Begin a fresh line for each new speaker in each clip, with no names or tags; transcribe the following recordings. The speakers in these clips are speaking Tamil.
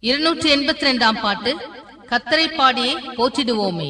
இருநூற்றி எண்பத்தி ரெண்டாம் பாட்டு கத்தரை பாடியே போற்றிடுவோமே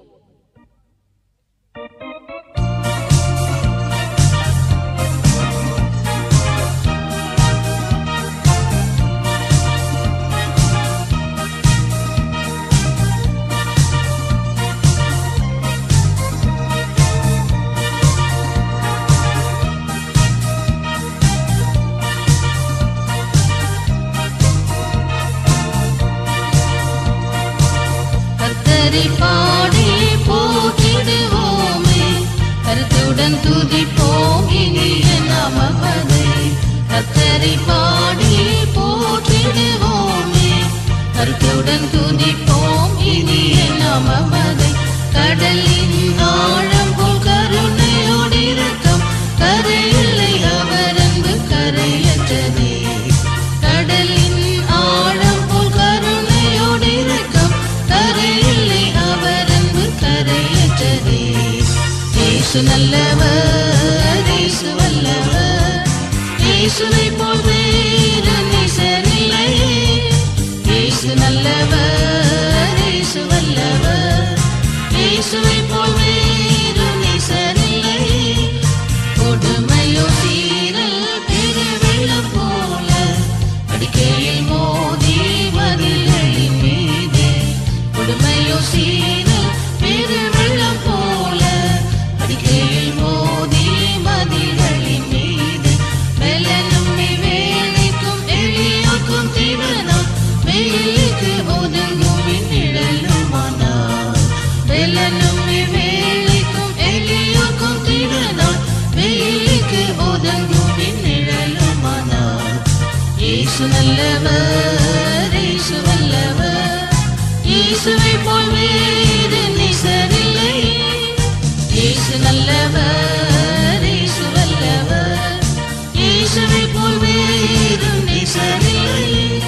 கத்தரை பாடி போற்றிடுவோமே கருத்துடன் துதிப்போம் இனிய நாமமதை கத்தரை பாடி போற்றிடுவோமே கருத்துடன் துதிப்போம் இனிய நாமமதை கடலின் ஆழம் போல் கருணையோடு இருக்கும் கரையில்லை அவர் அன்பு கரையற்றதே கடலின் ஆழம் போல் கருணையோடு இருக்கும் கரையில்லை அவர் அன்பு கரையற்றதே இயேசு நல்லவர் இயேசு வல்லவர் இயேசுவை போல் வேறு நேசரில்லை இயேசு நல்லவர் இயேசு வல்லவர் இயேசுவை போல் வேறு நேசரில்லை கொடுமையோ சீரல் பெருவெள்ளம் போல அடிக்கையில் மோதி மதில்களின் மீது கொடுமையோ சீரல் பெருவெள்ளம் போல அடிக்கையில் மோதி மதில்களின் மீது மெல்லனும் வேலைக்கும் எளியோக்கும் தீவனம் வெயிலுக்கு ஒதுங்கும் நிழலுமானார் மெல்லனும் வேலைக்கும் எளியோக்கும் தீவனம் வெயிலுக்கு ஒதுங்கும் நிழலுமானார் இயேசு நல்லவர் இயேசு வல்லவர் இயேசுவை போல் வேறு நிசரில்லை இயேசு நல்லவர் இயேசு வல்லவர் இயேசுவை போல் வேறு நிசரில்லை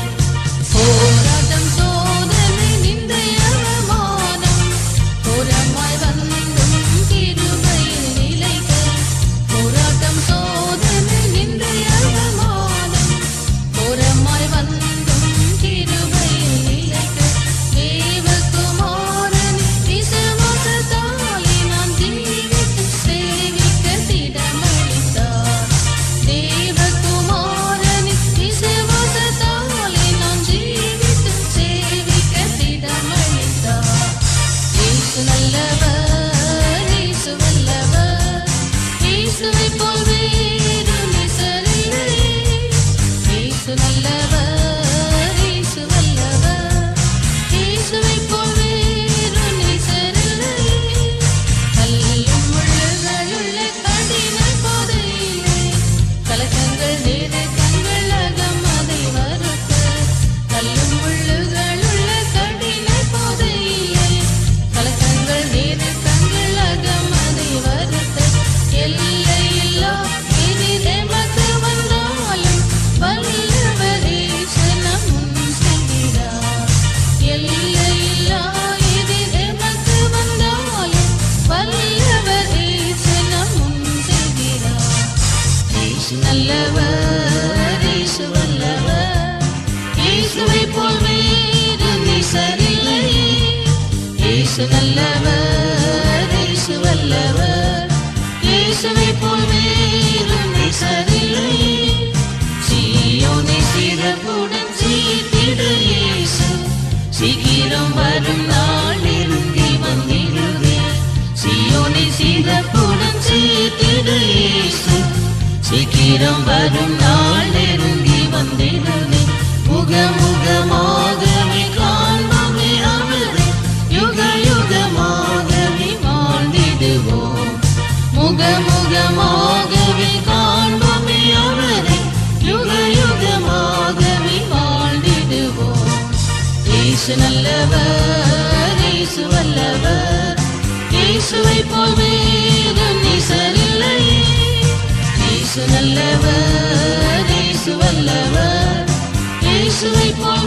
போராட்டம் சோதனை நிந்தை அவமானம் புறமாய் வந்தும் கிருபையில் நிலைக்க போராட்டம் சோதனை நிந்தை அவமானம் புறமாய் வந்தும் கிருபையில் நிலைக்க தேவகுமாரன் விசுவாசத்தாலே நான் ஜீவித்து சேவிக்க திடமளித்தார் தேவகுமாரன் விசுவாசத்தாலே நான் ஜீவித்து சேவிக்க திடமளித்தார் இயேசு நல்லவர் இயேசு வல்லவர் இயேசுவை போல் வேறு நிசரில்லை இயேசு நல்லவர் இயேசு வல்லவர் இயேசுவை போல் வேறு நிசரில்லை கல்லும் முள்ளுகளுள்ள கடின பாதையிலே கலக்கங்கள் நேரு கண்கள் அகம் அதை மறுக்க கல்லும் முள்ளுகளுள்ள கடின பாதையிலே கலக்கங்கள் நேரு கண்கள் அகம் அதை வருத்த எல்லையில்லா எதிரே மக்கு வந்தாலும் வல்லவரே சனம் முன் செல்கிறார் எல்லையில்லா எதிரே மக்கு வந்தாலும் வல்லவரே சனம் முன் செல்கிறார் இயேசு நல்லவர் இயேசு வல்லவர் இயேசுவை போல் வேறு நிசரில்லை இயேசு நல்லவர் இயேசு வல்லவர் இயேசுவை போல் வேறு நிசரில்லை சீயோனை சிறப்புடன் சீர்த்திடு இயேசு சீக்கிரம் வரும் நாள் நெருங்கி வந்திடுதே சீயோனை சிறப்புடன் சீர்த்திடு இயேசு சீக்கிரம் வரும் நாள் நெருங்கி வந்திடுதே முகமுகமாகவே காண்போமே அவரை யுக யுகமாகவே வாழ்ந்திடுவோம் முகமுகமாகவே காண்போமே அவரை யுக யுகமாகவே வாழ்ந்திடுவோம் இயேசு நல்லவர் இயேசு வல்லவர் இயேசுவை போல் வேறு நிசரில்லை இயேசு நல்லவர் இயேசு வல்லவர் இயேசுவை போல்